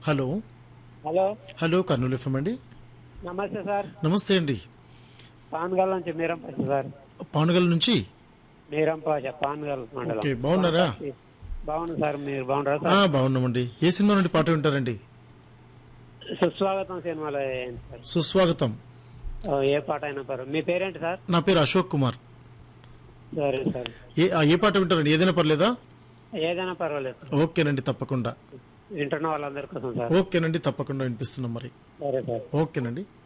Hello hello hello Kurnool FM అండి నమస్తే sir నమస్తే అండి పాన్గల్ నుంచి మీరంపాష సార్ పానుగల్ నుంచి మీరంపాష పాన్గల్ మండలం ఓకే బాగున్నారా బాగుంది సార్ మీరు బాగున్నారా ఆ, సార్ బాగున్నామండి ఏ సినిమా నుండి పాట వింటారండి సుస్వాగతం సినిమాలో ఏంటి సార్ సుస్వాగతం ఓ, ఏ పాట అయినా పర్వాలేదు మీ పేరేంటి సార్ నా పేరు అశోక్ కుమార్ సరే సార్ ఏ ఆ, ఏ పాట వింటారండి ఏదైనా పర్లేదా ఏదైనా పర్వాలేదు సార్. ఓకేనండి తప్పకుండా వింటున్న వాళ్ళందరి కోసం సార్ ఓకేనండి తప్పకుండా వినిపిస్తున్నాం మరి సరే సార్ ఓకేనండి